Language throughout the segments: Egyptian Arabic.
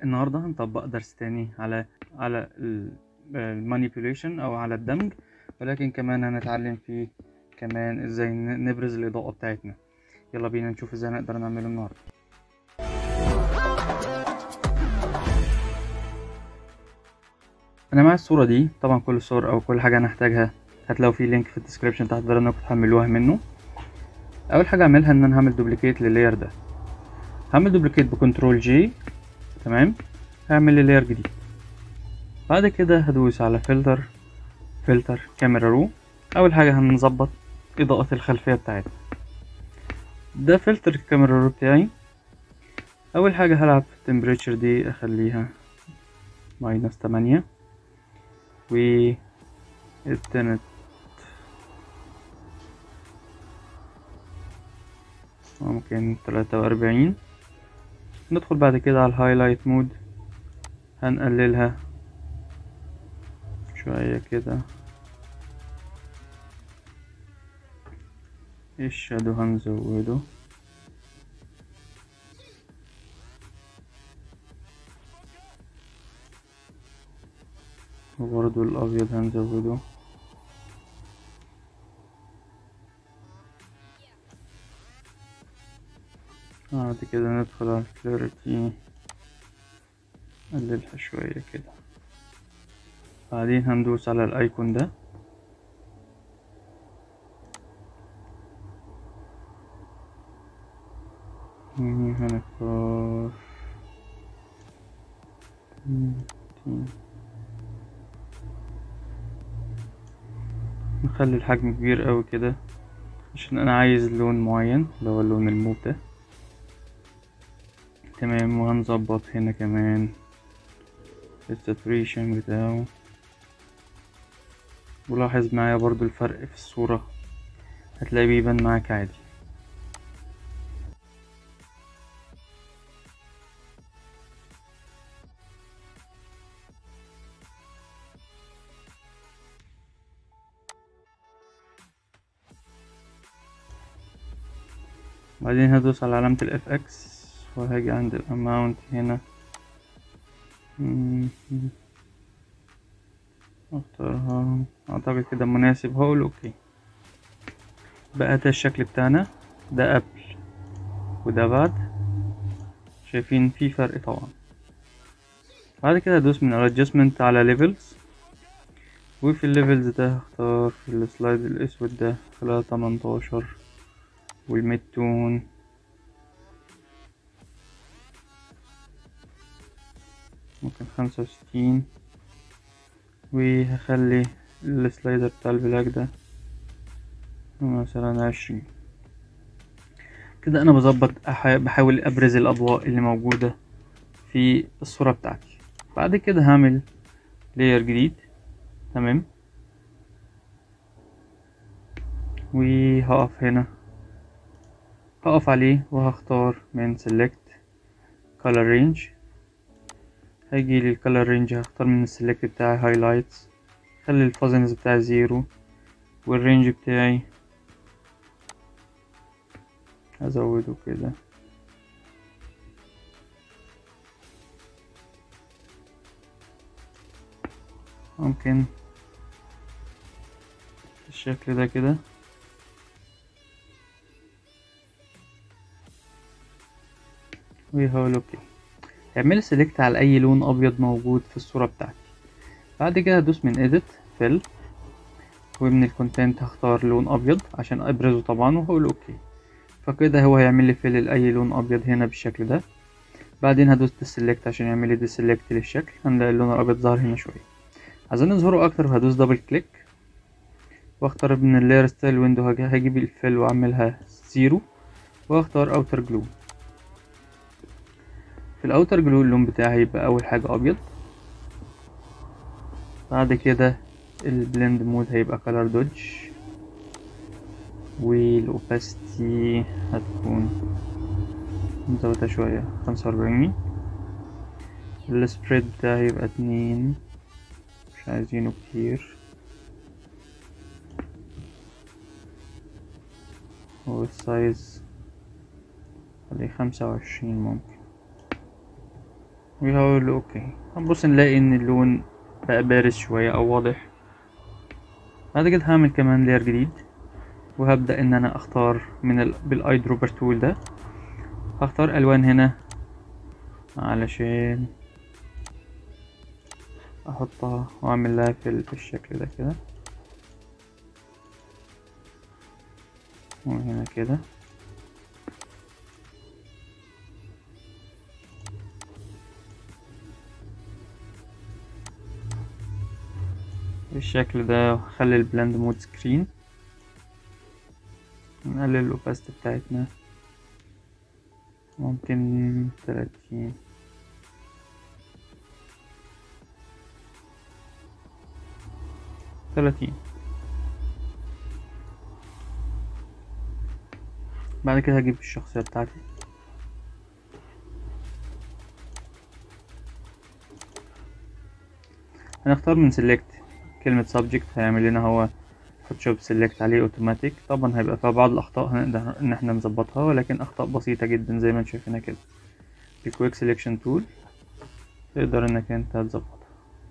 النهاردة هنطبق درس تاني على على المانيبيوليشن أو على الدمج ولكن كمان هنتعلم فيه كمان ازاي ن- نبرز الإضاءة بتاعتنا يلا بينا نشوف ازاي نقدر نعمله النهاردة أنا معايا الصورة دي طبعا كل الصور أو كل حاجة هنحتاجها هتلاقوا في لينك في الديسكريبشن تحت تقدروا انكم تحملوها منه أول حاجة أعملها إن أنا هعمل دوبليكيت لللاير ده هعمل دوبليكيت بكنترول جي تمام هعمل لي لاير جديد بعد كده هدوس على فلتر فلتر كاميرا رو اول حاجه هنظبط اضاءه الخلفيه بتاعتنا ده فلتر الكاميرا رو بتاعي اول حاجه هلعب في التمبريتشر دي اخليها ماينس تمانية و التنت ممكن تلاتة وأربعين ندخل بعد كده على الهايلايت مود هنقللها شوية كده الشادو هنزوده وبرضو الأبيض هنزوده بعد كده ندخل على الكلاريتي نقللها شوية كده بعدين هندوس على الايكون ده هنختار نخلي الحجم كبير قوي كده عشان انا عايز لون معين اللي هو اللون الموف ده تمام وهنظبط هنا كمان الساتوريشن بتاعه ولاحظ معايا برضو الفرق في الصورة هتلاقيه بيبان معاك عادي بعدين هدوس على علامة ال FX وهاجي عند الاماونت هنا اختارها اعتقد كده مناسب هقول اوكي بقى ده الشكل بتاعنا ده قبل وده بعد شايفين في فرق طبعا بعد كده ادوس من الادجستمنت على ليفلز وفي الليفلز ده هختار في السلايد الاسود ده خلال 18 والميد تون ممكن خمسة وستين وهخلي السلايدر بتاع البلاك ده مثلا عشرين كده انا بظبط بحاول ابرز الاضواء اللي موجودة في الصورة بتاعتي بعد كده هعمل لاير جديد تمام وهقف هنا هقف عليه وهختار من select color range هيجي لي الكالر رينج هختار من السلكت بتاعي هايلايتس خلي الفازنس بتاعي زيرو والرينج بتاعي هزوده كده ممكن الشكل ده كده وهقول اوكي اعمل سيلكت على اي لون ابيض موجود في الصورة بتاعتي بعد كده هدوس من edit fill ومن الكونتنت هختار لون ابيض عشان ابرزه طبعا وهقول اوكي فكده هو هيعمل لي فيل لاي لون ابيض هنا بالشكل ده بعدين هدوس ديسلكت عشان يعمل لي ديسلكت للشكل هنلاقي اللون الابيض ظهر هنا شويه عايزين نظهره اكتر هدوس دبل كليك واختار من اللاير ستايل ويندو هجيب الفيل واعملها زيرو واختار اوتر جلو في الاوتر جلو اللون بتاعي هيبقى اول حاجة ابيض بعد كده البلند مود هيبقى كلر دوج والاوباسيتي هتكون مزودة شوية خمسة واربعين السبريد بتاعي هيبقى اتنين مش عايزينه كتير والسايز خليه خمسة وعشرين ممكن وهقول له اوكي هنبص نلاقي ان اللون بقى بارز شوية او واضح بعد كده هعمل كمان لير جديد وهبدأ ان انا اختار من ال... بالاي دروبر تول ده هختار الوان هنا علشان احطها واعمل لها في, ال- في الشكل ده كده وهنا كده بالشكل ده خلي البلاند مود سكرين نقلل الاوباست بتاعتنا ممكن تلاتين تلاتين بعد كده هجيب الشخصية بتاعتي هنختار من select كلمة subject هيعمل لنا هو فوتوشوب select عليه اوتوماتيك طبعا هيبقى فيها بعض الأخطاء هنقدر إن احنا نظبطها ولكن أخطاء بسيطة جدا زي ما انتم شايفينها كده الكويك سelection tool تقدر إنك انت تظبطها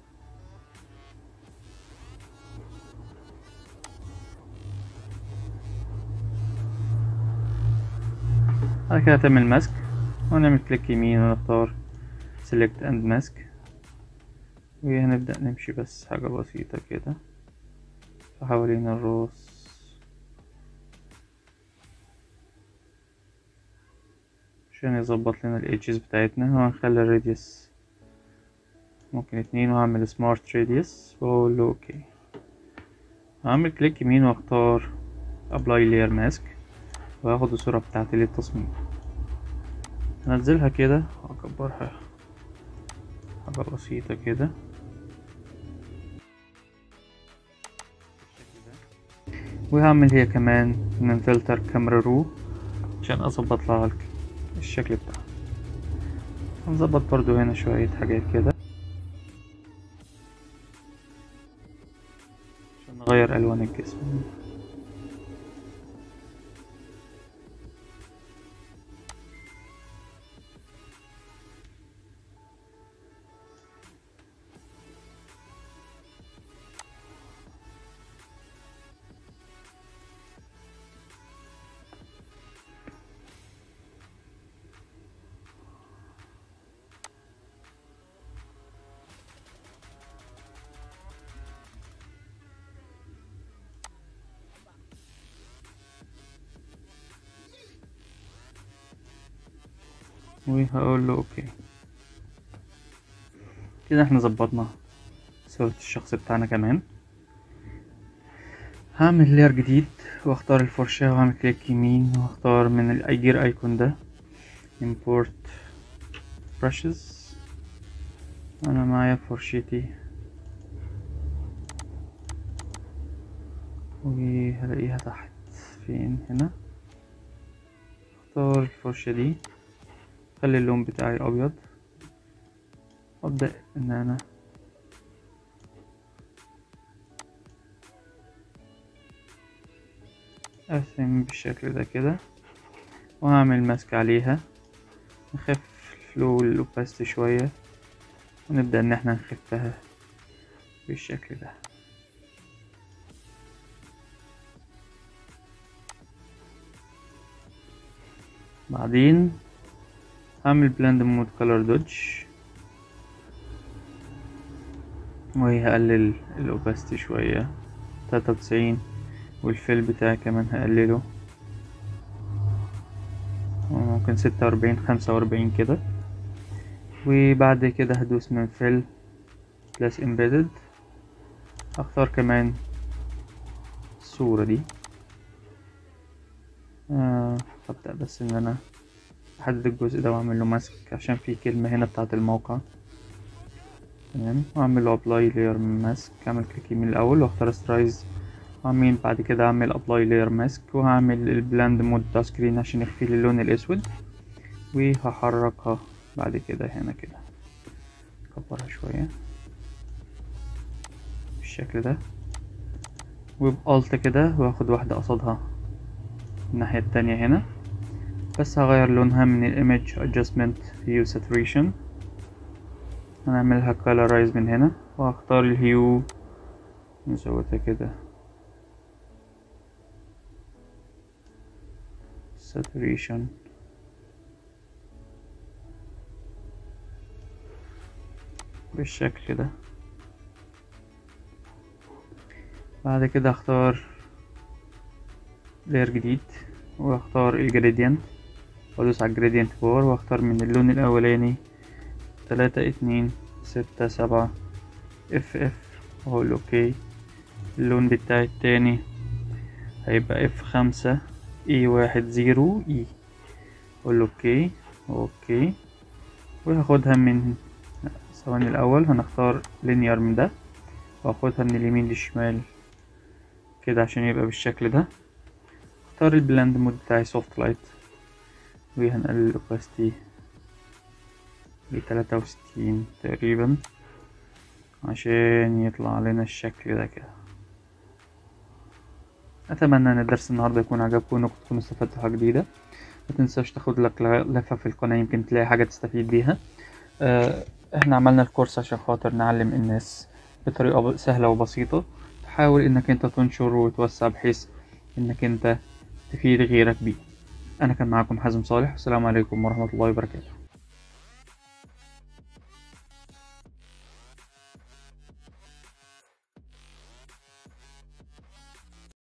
بعد كده هتعمل ماسك ونعمل كليك يمين ونختار select and mask وهنبدأ نمشي بس حاجة بسيطة كده حوالين الراس عشان يظبط لنا الإيدجز بتاعتنا وهنخلي الراديوس ممكن اتنين وهعمل سمارت راديوس واقول له اوكي هعمل كليك يمين واختار ابلاي layer ماسك وهاخد الصورة بتاعتي للتصميم هنزلها كده واكبرها حاجة بسيطة كده وهعمل هي كمان من فلتر كاميرا رو عشان اظبط لها الك- الشكل بتاعها هنظبط برضو هنا شوية حاجات كده عشان نغير الوان الجسم وهقول له اوكي كده احنا ظبطنا صورة الشخص بتاعنا كمان هعمل لير جديد واختار الفرشاة وهعمل كليك يمين واختار من الايجير ايكون ده import brushes انا معايا فرشتي وهلاقيها تحت فين هنا اختار الفرشة دي خلي اللون بتاعي ابيض ابدأ ان انا ارسم بالشكل ده كده وهعمل ماسك عليها نخف الفلو والاوباستي شوية ونبدأ ان احنا نخفها بالشكل ده بعدين هعمل بلاند مود كولر دوج وهقلل الاوباستي شوية تلاتة وتسعين والفيل بتاعي كمان هقلله ممكن ستة وأربعين خمسة وأربعين كده وبعد كده هدوس من فيل بلس امبيدد اختار كمان الصورة دي آه هبدأ بس ان انا احدد الجزء ده واعمل له ماسك عشان في كلمة هنا بتاعة الموقع تمام واعمل له ابلاي لاير ماسك اعمل كليك يمين الاول واختار سترايز وعمين بعد كده اعمل ابلاي لاير ماسك وهعمل البلاند مود بتاع سكرين عشان يخفي لي اللون الاسود وهحركها بعد كده هنا كده اكبرها شوية بالشكل ده وبالت كده واخد واحدة قصادها الناحية التانية هنا بس هغير لونها من الايمج adjustment hue saturation هنعملها colorize من هنا وهختار الهيو نزودها كده saturation بالشكل ده بعد كده اختار layer جديد واختار الجريدينت وادوس على الجريدينت بار واختار من اللون الاولاني تلاتة اتنين ستة سبعة اف اف واقول اوكي اللون بتاعي التاني هيبقى اف خمسة اي واحد زيرو اي اقول اوكي اوكي وهاخدها من ثواني الاول هنختار لينير من ده واخدها من اليمين للشمال كده عشان يبقى بالشكل ده اختار البلاند مود بتاعي سوفت لايت وهنقلل الاوباستي لتلاتة وستين تقريبا عشان يطلع لنا الشكل ده كده اتمنى ان الدرس النهارده يكون عجبكم وانكم تكونوا استفدتوا حاجه جديده ما تنساش تاخد لك لفه في القناه يمكن تلاقي حاجه تستفيد بيها آه، احنا عملنا الكورس عشان خاطر نعلم الناس بطريقه سهله وبسيطه تحاول انك انت تنشر وتوسع بحيث انك انت تفيد غيرك بيه انا كان معاكم حازم صالح والسلام عليكم ورحمه الله وبركاته